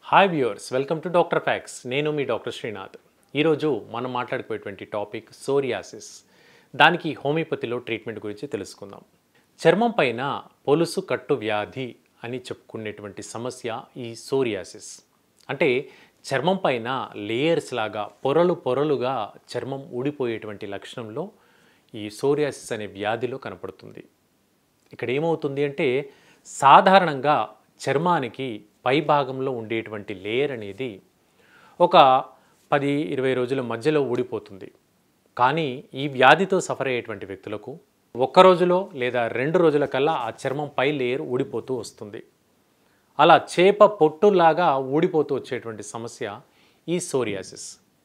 hi viewers welcome to doctor facts నేను మీ doctor Srinath ఈరోజు మనం మాట్లాడుకునేటువంటి టాపిక్ సోరియాసిస్ దానికి హోమియోపతిలో ట్రీట్మెంట్ గురించి తెలుసుకుందాం చర్మం పైన పొలుసు కట్టు వ్యాధి అని చెప్పుకునేటువంటి సమస్య ఈ సోరియాసిస్ అంటే చర్మం పైన లేయర్స్ లాగా పొరలు పొరలుగా చర్మం ఊడిపోయేటువంటి లక్షణంలో ఈ సోరియాసిస్ అనే వ్యాధిలో కనపడుతుంది ఇక్కడ ఏమవుతుంది అంటే సాధారణంగా చర్మానికి పై భాగంలో ఉండేటువంటి లేయర్ అనేది ఒక పది ఇరవై రోజుల మధ్యలో ఊడిపోతుంది కానీ ఈ వ్యాధితో సఫర్ అయ్యేటువంటి వ్యక్తులకు ఒక్క రోజులో లేదా రెండు రోజుల కల్లా ఆ చర్మం పై లేయర్ ఊడిపోతూ వస్తుంది అలా చేప పొట్టులాగా ఊడిపోతూ వచ్చేటువంటి సమస్య ఈ సోరియాసిస్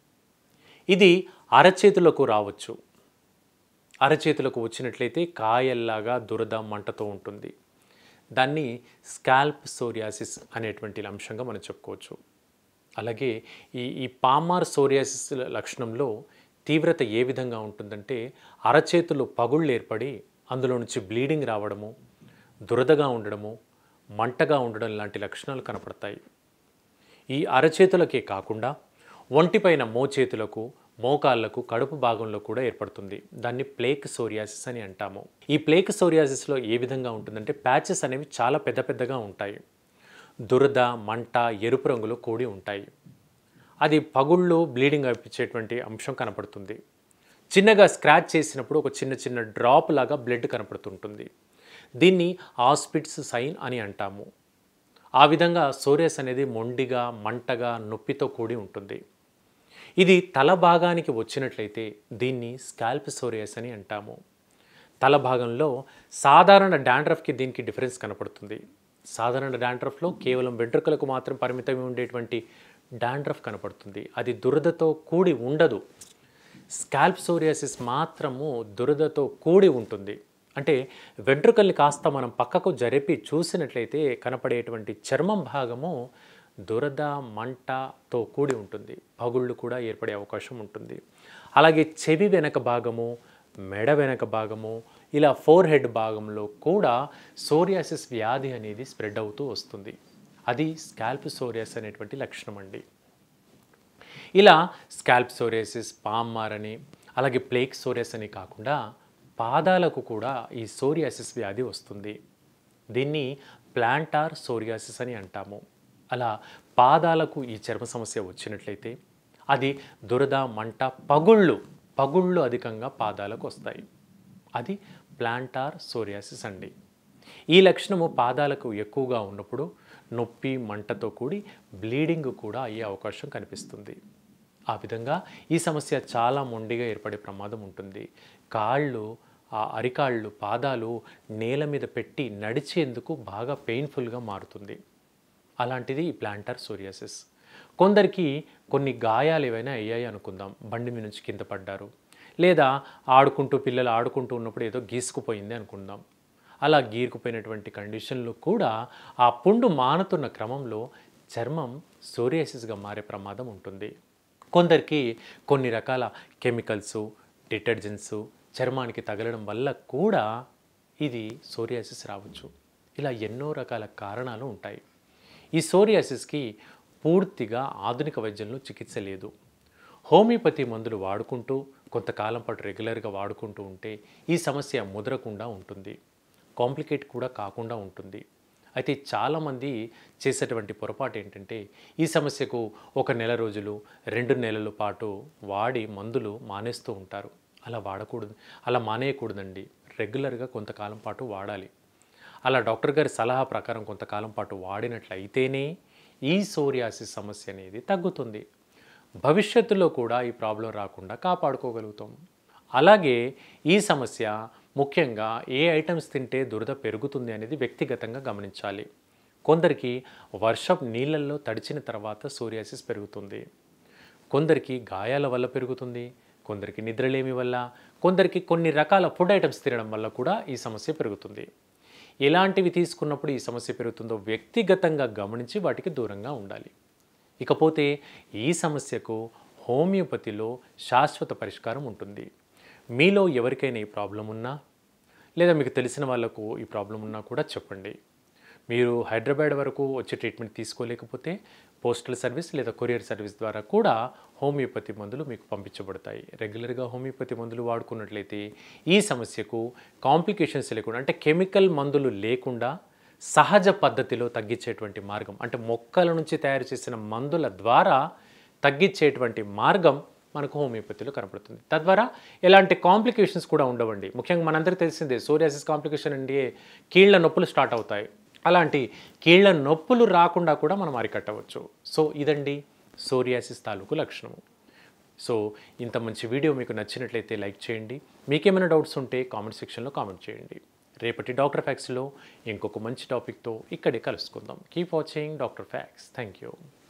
ఇది అరచేతులకు రావచ్చు అరచేతులకు వచ్చినట్లయితే కాయల్లాగా దురద మంటతో ఉంటుంది దాన్ని స్కాల్ప్ సోరియాసిస్ అనేటువంటి అంశంగా మనం చెప్పుకోవచ్చు అలాగే ఈ ఈ పామార్ సోరియాసిస్ లక్షణంలో తీవ్రత ఏ విధంగా ఉంటుందంటే అరచేతులు పగుళ్ళు ఏర్పడి అందులో నుంచి బ్లీడింగ్ రావడము దురదగా ఉండడము మంటగా ఉండడం లాంటి లక్షణాలు కనపడతాయి ఈ అరచేతులకే కాకుండా ఒంటిపైన మోచేతులకు మోకాళ్ళకు కడుపు భాగంలో కూడా ఏర్పడుతుంది దాన్ని ప్లేక్ సోరియాసిస్ అని అంటాము ఈ ప్లేక్ సోరియాసిస్లో ఏ విధంగా ఉంటుందంటే ప్యాచెస్ అనేవి చాలా పెద్ద పెద్దగా ఉంటాయి దురద మంట ఎరుపు రంగులో కూడి ఉంటాయి అది పగుళ్ళు బ్లీడింగ్ అనిపించేటువంటి అంశం కనపడుతుంది చిన్నగా స్క్రాచ్ చేసినప్పుడు ఒక చిన్న చిన్న డ్రాప్ లాగా బ్లడ్ కనపడుతుంటుంది దీన్ని ఆస్పిట్స్ సైన్ అని అంటాము ఆ విధంగా సోరియస్ అనేది మొండిగా మంటగా నొప్పితో కూడి ఉంటుంది ఇది తల భాగానికి వచ్చినట్లయితే దీన్ని స్కాల్ప్ సోరియస్ అని అంటాము తల భాగంలో సాధారణ డాండ్రఫ్కి దీనికి డిఫరెన్స్ కనపడుతుంది సాధారణ డాండ్రఫ్లో కేవలం వెంట్రుకలకు మాత్రం పరిమితమై ఉండేటువంటి డాండ్రఫ్ కనపడుతుంది అది దురదతో కూడి ఉండదు స్కాల్ప్ సోరియాసిస్ మాత్రము దురదతో కూడి ఉంటుంది అంటే వెంట్రుకల్ని కాస్త మనం పక్కకు జరిపి చూసినట్లయితే కనపడేటువంటి చర్మం భాగము దురద మంటతో కూడి ఉంటుంది పగుళ్ళు కూడా ఏర్పడే అవకాశం ఉంటుంది అలాగే చెవి వెనక భాగము మెడ వెనక భాగము ఇలా ఫోర్ హెడ్ భాగంలో కూడా సోరియాసిస్ వ్యాధి అనేది స్ప్రెడ్ అవుతూ వస్తుంది అది స్కాల్ప్ సోరియాస్ అనేటువంటి లక్షణం అండి ఇలా స్కాల్ప్ సోరియాసిస్ పామ్మార్ అని అలాగే ప్లేక్ సోరియాస్ అని కాకుండా పాదాలకు కూడా ఈ సోరియాసిస్ వ్యాధి వస్తుంది దీన్ని ప్లాంటార్ సోరియాసిస్ అని అంటాము అలా పాదాలకు ఈ చర్మ సమస్య వచ్చినట్లయితే అది దురద మంట పగుళ్ళు పగుళ్ళు అధికంగా పాదాలకు వస్తాయి అది ప్లాంటార్ సోరియాసిస్ అండి ఈ లక్షణము పాదాలకు ఎక్కువగా ఉన్నప్పుడు నొప్పి మంటతో కూడి బ్లీడింగ్ కూడా అయ్యే అవకాశం కనిపిస్తుంది ఆ విధంగా ఈ సమస్య చాలా మొండిగా ఏర్పడే ప్రమాదం ఉంటుంది కాళ్ళు ఆ అరికాళ్ళు పాదాలు నేల మీద పెట్టి నడిచేందుకు బాగా పెయిన్ఫుల్గా మారుతుంది అలాంటిది ఈ ప్లాంటర్ సోరియాసిస్ కొందరికి కొన్ని గాయాలు ఏవైనా అయ్యాయి అనుకుందాం బండి మీద నుంచి కింద పడ్డారు లేదా ఆడుకుంటూ పిల్లలు ఆడుకుంటూ ఉన్నప్పుడు ఏదో గీసుకుపోయింది అనుకుందాం అలా గీరుకుపోయినటువంటి కండిషన్లో కూడా ఆ పుండు మానుతున్న క్రమంలో చర్మం సోరియాసిస్గా మారే ప్రమాదం ఉంటుంది కొందరికి కొన్ని రకాల కెమికల్స్ డిటర్జెంట్స్ చర్మానికి తగలడం వల్ల కూడా ఇది సోరియాసిస్ రావచ్చు ఇలా ఎన్నో రకాల కారణాలు ఉంటాయి ఈ సోరియాసిస్కి పూర్తిగా ఆధునిక వైద్యంలో చికిత్స లేదు హోమియోపతి మందులు వాడుకుంటూ కొంతకాలం పాటు రెగ్యులర్గా వాడుకుంటూ ఉంటే ఈ సమస్య ముదరకుండా ఉంటుంది కాంప్లికేట్ కూడా కాకుండా ఉంటుంది అయితే చాలామంది చేసేటువంటి పొరపాటు ఏంటంటే ఈ సమస్యకు ఒక నెల రోజులు రెండు నెలల పాటు వాడి మందులు మానేస్తూ ఉంటారు అలా వాడకూడదు అలా మానేయకూడదండి రెగ్యులర్గా కొంతకాలం పాటు వాడాలి అలా డాక్టర్ గారి సలహా ప్రకారం కొంతకాలం పాటు వాడినట్లయితేనే ఈ సోరియాసిస్ సమస్య అనేది తగ్గుతుంది భవిష్యత్తులో కూడా ఈ ప్రాబ్లం రాకుండా కాపాడుకోగలుగుతాం అలాగే ఈ సమస్య ముఖ్యంగా ఏ ఐటమ్స్ తింటే దురద పెరుగుతుంది అనేది వ్యక్తిగతంగా గమనించాలి కొందరికి వర్షం నీళ్ళల్లో తడిచిన తర్వాత సోరియాసిస్ పెరుగుతుంది కొందరికి గాయాల వల్ల పెరుగుతుంది కొందరికి నిద్రలేమి వల్ల కొందరికి కొన్ని రకాల ఫుడ్ ఐటమ్స్ తినడం వల్ల కూడా ఈ సమస్య పెరుగుతుంది ఎలాంటివి తీసుకున్నప్పుడు ఈ సమస్య పెరుగుతుందో వ్యక్తిగతంగా గమనించి వాటికి దూరంగా ఉండాలి ఇకపోతే ఈ సమస్యకు హోమియోపతిలో శాశ్వత పరిష్కారం ఉంటుంది మీలో ఎవరికైనా ఈ ప్రాబ్లం ఉన్నా లేదా మీకు తెలిసిన వాళ్ళకు ఈ ప్రాబ్లం ఉన్నా కూడా చెప్పండి మీరు హైదరాబాద్ వరకు వచ్చి ట్రీట్మెంట్ తీసుకోలేకపోతే పోస్టల్ సర్వీస్ లేదా కొరియర్ సర్వీస్ ద్వారా కూడా హోమియోపతి మందులు మీకు పంపించబడతాయి రెగ్యులర్గా హోమియోపతి మందులు వాడుకున్నట్లయితే ఈ సమస్యకు కాంప్లికేషన్స్ లేకుండా అంటే కెమికల్ మందులు లేకుండా సహజ పద్ధతిలో తగ్గించేటువంటి మార్గం అంటే మొక్కల నుంచి తయారు చేసిన మందుల ద్వారా తగ్గించేటువంటి మార్గం మనకు హోమియోపతిలో కనపడుతుంది తద్వారా ఎలాంటి కాంప్లికేషన్స్ కూడా ఉండవండి ముఖ్యంగా మనందరికీ తెలిసిందే సోరియాసిస్ కాంప్లికేషన్ అంటే కీళ్ళ నొప్పులు స్టార్ట్ అవుతాయి అలాంటి కీళ్ళ నొప్పులు రాకుండా కూడా మనం అరికట్టవచ్చు సో ఇదండి సోరియాసిస్ తాలూకు లక్షణము సో ఇంత మంచి వీడియో మీకు నచ్చినట్లయితే లైక్ చేయండి మీకేమైనా డౌట్స్ ఉంటే కామెంట్ సెక్షన్లో కామెంట్ చేయండి రేపటి డాక్టర్ ఫ్యాక్స్లో ఇంకొక మంచి టాపిక్తో ఇక్కడే కలుసుకుందాం keep watching doctor facts thank you